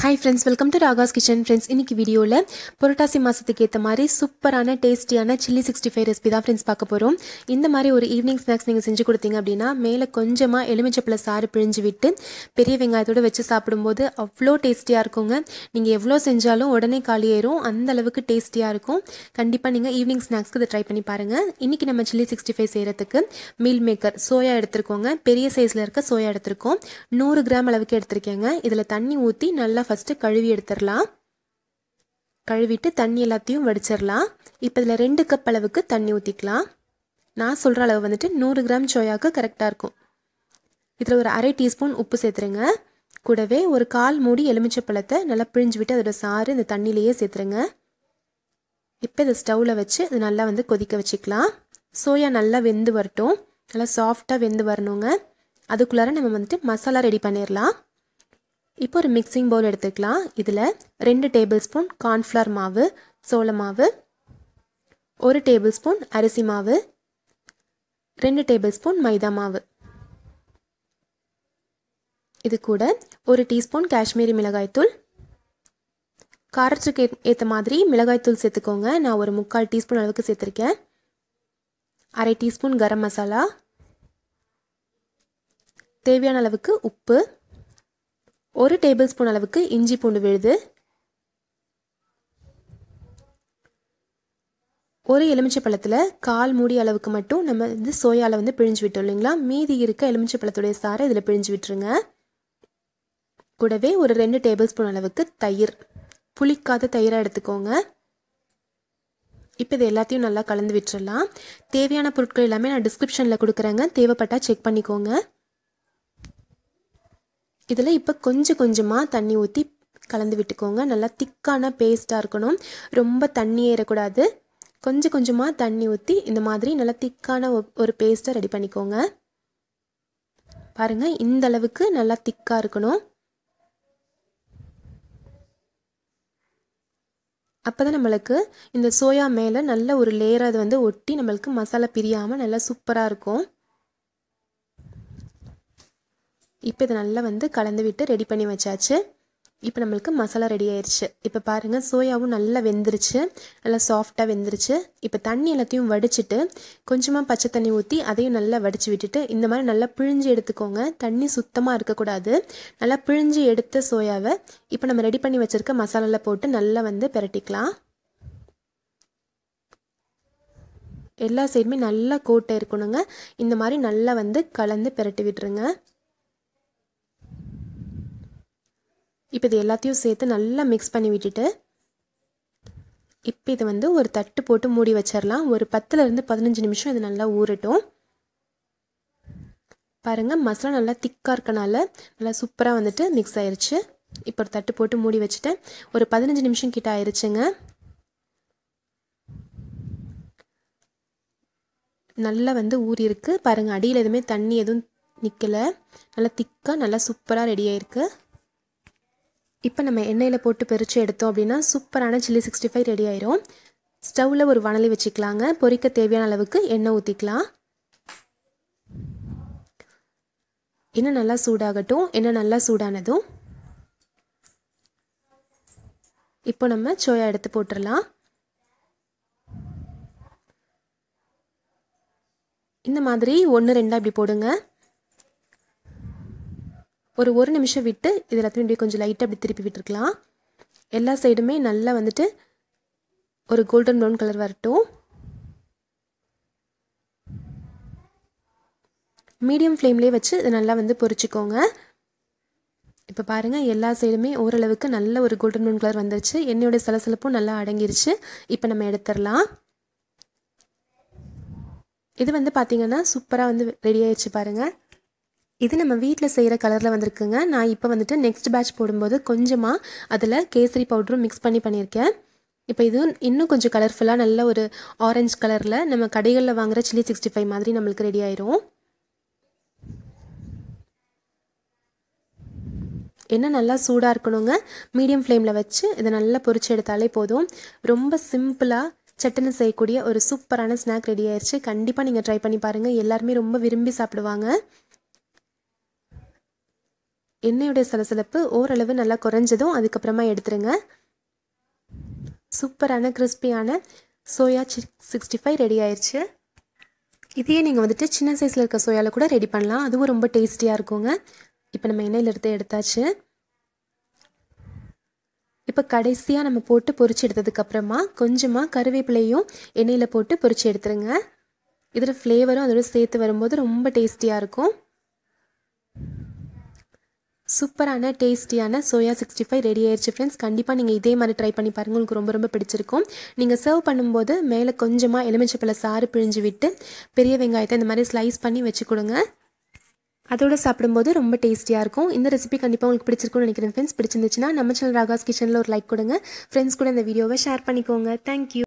hi friends welcome to Raga's kitchen friends இன்னைக்கு வீடியோவில் புரட்டாசி மாதத்துக்கு ஏற்ற மாதிரி சூப்பரான டேஸ்டியான சில்லி சிக்ஸ்டி ஃபைவ் ரெசிபி தான் ஃப்ரெண்ட்ஸ் பார்க்க போகிறோம் இந்த மாதிரி ஒரு ஈவினிங் ஸ்நாக்ஸ் நீங்கள் செஞ்சு கொடுத்தீங்க அப்படின்னா மேலே கொஞ்சமாக எலுமிச்சப்பழ சாறு பிழிஞ்சு விட்டு பெரிய வெங்காயத்தோடு வச்சு சாப்பிடும்போது அவ்வளோ டேஸ்டியாக இருக்குங்க நீங்கள் எவ்வளோ செஞ்சாலும் உடனே காலியாயிரும் அந்த அளவுக்கு டேஸ்டியாக இருக்கும் கண்டிப்பாக நீங்கள் ஈவினிங் ஸ்நாக்ஸ்க்கு இதை ட்ரை பண்ணி பாருங்கள் இன்றைக்கி நம்ம சில்லி சிக்ஸ்டி ஃபைவ் செய்கிறதுக்கு மீல் மேக்கர் சோயா எடுத்திருக்கோங்க பெரிய சைஸில் இருக்க சோயா எடுத்திருக்கோம் நூறு கிராம் அளவுக்கு எடுத்திருக்கேங்க இதில் தண்ணி ஊற்றி நல்லா ஃபஸ்ட்டு கழுவி எடுத்துடலாம் கழுவிட்டு தண்ணி எல்லாத்தையும் வடிச்சிடலாம் இப்போ இதில் ரெண்டு கப் அளவுக்கு தண்ணி ஊற்றிக்கலாம் நான் சொல்கிற அளவு வந்துட்டு நூறு கிராம் சோயாவுக்கு கரெக்டாக இருக்கும் இதில் ஒரு அரை டீஸ்பூன் உப்பு சேர்த்துருங்க கூடவே ஒரு கால் மூடி எலுமிச்சை பழத்தை நல்லா பிழிஞ்சு விட்டு அதோட சாறு இந்த தண்ணியிலேயே சேர்த்துருங்க இப்போ இதை ஸ்டவ்வில் வச்சு இது நல்லா வந்து கொதிக்க வச்சுக்கலாம் சோயா நல்லா வெந்து வரட்டும் நல்லா சாஃப்டாக வெந்து வரணுங்க அதுக்குள்ளார நம்ம வந்துட்டு மசாலா ரெடி பண்ணிடலாம் இப்போ ஒரு மிக்சிங் பவுல் எடுத்துக்கலாம் இதில் ரெண்டு டேபிள் ஸ்பூன் கார்ன்ஃப்ளவர் மாவு சோள மாவு ஒரு டேபிள் ஸ்பூன் அரிசி மாவு ரெண்டு டேபிள் ஸ்பூன் மைதா மாவு இது கூட ஒரு டீஸ்பூன் காஷ்மீரி மிளகாய்த்தூள் காரத்துக்கு ஏற்ற மாதிரி மிளகாய்த்தூள் சேர்த்துக்கோங்க நான் ஒரு முக்கால் டீஸ்பூன் அளவுக்கு சேர்த்துருக்கேன் அரை டீஸ்பூன் கரம் மசாலா தேவையான அளவுக்கு உப்பு ஒரு டேபிள் ஸ்பூன் அளவுக்கு இஞ்சி பூண்டு விழுது ஒரு எலுமிச்சை பழத்தில் கால் மூடி அளவுக்கு மட்டும் நம்ம வந்து சோயாவில் வந்து பிழிஞ்சு விட்டோம் இல்லைங்களா மீதி இருக்க எலுமிச்சை பழத்துடைய சாரை இதில் பிழிஞ்சு விட்டுருங்க கூடவே ஒரு ரெண்டு டேபிள் ஸ்பூன் அளவுக்கு தயிர் புளிக்காத தயிராக எடுத்துக்கோங்க இப்போ இது எல்லாத்தையும் நல்லா கலந்து விட்டுறலாம் தேவையான பொருட்கள் எல்லாமே நான் டிஸ்கிரிப்ஷனில் கொடுக்குறேங்க தேவைப்பட்டால் செக் பண்ணிக்கோங்க இதில் இப்போ கொஞ்சம் கொஞ்சமாக தண்ணி ஊற்றி கலந்து விட்டுக்கோங்க நல்லா திக்கான பேஸ்ட்டாக இருக்கணும் ரொம்ப தண்ணி ஏறக்கூடாது கொஞ்சம் கொஞ்சமாக தண்ணி ஊற்றி இந்த மாதிரி நல்லா திக்கான ஒரு பேஸ்ட்டை ரெடி பண்ணிக்கோங்க பாருங்கள் இந்த அளவுக்கு நல்லா திக்காக இருக்கணும் அப்போ தான் நம்மளுக்கு இந்த சோயா மேலே நல்ல ஒரு லேயர் அது வந்து ஒட்டி நம்மளுக்கு மசாலா பிரியாமல் நல்லா சூப்பராக இருக்கும் இப்போ இதை நல்லா வந்து கலந்து விட்டு ரெடி பண்ணி வச்சாச்சு இப்போ நம்மளுக்கு மசாலா ரெடி ஆயிடுச்சு இப்போ பாருங்கள் சோயாவும் நல்லா வெந்துருச்சு நல்லா சாஃப்டாக வெந்துருச்சு இப்போ தண்ணி எல்லாத்தையும் வடிச்சிட்டு கொஞ்சமாக பச்சை தண்ணி ஊற்றி அதையும் நல்லா வடித்து விட்டுட்டு இந்த மாதிரி நல்லா பிழிஞ்சு எடுத்துக்கோங்க தண்ணி சுத்தமாக இருக்கக்கூடாது நல்லா பிழிஞ்சு எடுத்த சோயாவை இப்போ நம்ம ரெடி பண்ணி வச்சுருக்க மசாலாவில் போட்டு நல்லா வந்து பிரட்டிக்கலாம் எல்லா சைடுமே நல்லா கோட்டை இருக்கணுங்க இந்த மாதிரி நல்லா வந்து கலந்து பிரட்டி விட்டுருங்க இப்போ இது எல்லாத்தையும் சேர்த்து நல்லா மிக்ஸ் பண்ணி விட்டுட்டு இப்போ இதை வந்து ஒரு தட்டு போட்டு மூடி வச்சிடலாம் ஒரு பத்துலேருந்து பதினஞ்சு நிமிஷம் இது நல்லா ஊறட்டும் பாருங்கள் மசாலா நல்லா திக்காக இருக்கனால நல்லா சூப்பராக வந்துட்டு மிக்ஸ் ஆயிடுச்சு இப்போ ஒரு தட்டு போட்டு மூடி வச்சுட்டேன் ஒரு பதினஞ்சு நிமிஷம் கிட்ட ஆயிடுச்சுங்க நல்லா வந்து ஊறி இருக்கு பாருங்கள் அடியில் எதுவுமே தண்ணி எதுவும் நிற்கலை நல்லா திக்காக நல்லா சூப்பராக ரெடி ஆயிருக்கு இப்போ நம்ம எண்ணெயில் போட்டு பெரிச்சு எடுத்தோம் அப்படின்னா சூப்பரான சில்லி சிக்ஸ்டி ஃபைவ் ரெடி ஆயிரும் ஸ்டவ்வில் ஒரு வனலி வச்சுக்கலாங்க பொரிக்க தேவையான அளவுக்கு எண்ணெய் ஊற்றிக்கலாம் எண்ணெய் நல்லா சூடாகட்டும் எண்ணெய் நல்லா சூடானதும் இப்போ நம்ம சோயா எடுத்து போட்டுடலாம் இந்த மாதிரி ஒன்று ரெண்டாக இப்படி போடுங்க ஒரு ஒரு நிமிஷம் விட்டு இது எல்லாத்தையும் இப்படி கொஞ்சம் லைட்டாக அப்படி திருப்பி விட்டுருக்கலாம் எல்லா சைடுமே நல்லா வந்துட்டு ஒரு கோல்டன் ப்ரௌன் கலர் வரட்டும் மீடியம் ஃப்ளேம்லேயே வச்சு இதை நல்லா வந்து பொரிச்சிக்கோங்க இப்போ பாருங்கள் எல்லா சைடுமே ஓரளவுக்கு நல்ல ஒரு கோல்டன் ப்ரௌன் கலர் வந்துருச்சு எண்ணெயோட சலசலப்பும் நல்லா அடங்கிருச்சு இப்போ நம்ம எடுத்துடலாம் இது வந்து பார்த்திங்கன்னா சூப்பராக வந்து ரெடி ஆயிடுச்சு பாருங்கள் இது நம்ம வீட்டில் செய்கிற கலரில் வந்திருக்குங்க நான் இப்போ வந்துட்டு நெக்ஸ்ட் பேட்ச் போடும்போது கொஞ்சமாக அதில் கேசரி பவுடரும் மிக்ஸ் பண்ணி பண்ணியிருக்கேன் இப்போ இது இன்னும் கொஞ்சம் கலர்ஃபுல்லாக நல்ல ஒரு ஆரஞ்சு கலரில் நம்ம கடைகளில் வாங்குகிற சில்லி சிக்ஸ்டி ஃபைவ் மாதிரி நம்மளுக்கு ரெடி ஆயிரும் எண்ணெய் நல்லா சூடாக இருக்கணுங்க மீடியம் ஃப்ளேமில் வச்சு இதை நல்லா பொரிச்சு எடுத்தாலே போதும் ரொம்ப சிம்பிளாக சட்டுன்னு செய்யக்கூடிய ஒரு சூப்பரான ஸ்நாக் ரெடி ஆயிடுச்சு கண்டிப்பாக நீங்கள் ட்ரை பண்ணி பாருங்கள் எல்லாருமே ரொம்ப விரும்பி சாப்பிடுவாங்க எண்ணெயோடைய சலசலப்பு ஓரளவு நல்லா குறைஞ்சதும் அதுக்கப்புறமா எடுத்துருங்க சூப்பரான கிறிஸ்பியான சோயா சிக்ஸ்டி ஃபைவ் ரெடி ஆயிடுச்சு இதையே நீங்கள் வந்துட்டு சின்ன சைஸில் இருக்க சோயாவில் கூட ரெடி பண்ணலாம் அதுவும் ரொம்ப டேஸ்டியாக இருக்குங்க இப்போ நம்ம எண்ணெயில் எடுத்து எடுத்தாச்சு இப்போ கடைசியாக நம்ம போட்டு பொரிச்சு எடுத்ததுக்கப்புறமா கொஞ்சமாக கருவேப்பிலையும் எண்ணெயில் போட்டு பொரிச்சு எடுத்துருங்க இதில் ஃப்ளேவரும் அதோட சேர்த்து வரும்போது ரொம்ப டேஸ்டியாக இருக்கும் சூப்பரான டேஸ்டியான சோயா சிக்ஸ்டி ஃபைவ் ரெடி ஆயிடுச்சு ஃப்ரெண்ட்ஸ் கண்டிப்பாக நீங்கள் இதே மாதிரி ட்ரை பண்ணி பாருங்கள் உங்களுக்கு ரொம்ப ரொம்ப பிடிச்சிருக்கும் நீங்கள் சர்வ் பண்ணும்போது மேலே கொஞ்சமாக எலுமிச்சப்பழ சாறு பிழிஞ்சு விட்டு பெரிய வெங்காயத்தை இந்த மாதிரி ஸ்லைஸ் பண்ணி வச்சு கொடுங்க அதோட சாப்பிடும்போது ரொம்ப டேஸ்டியாக இருக்கும் இந்த ரெசிபி கண்டிப்பாக உங்களுக்கு பிடிச்சிருக்கும்னு நினைக்கிறேன் ஃப்ரெண்ட்ஸ் பிடிச்சிருந்துச்சுன்னா நம்ம சேனல் ராகாஸ் கிச்சனில் ஒரு லைக் கொடுங்க ஃப்ரெண்ட்ஸ் கூட இந்த வீடியோவை ஷேர் பண்ணிக்கோங்க தேங்க்யூ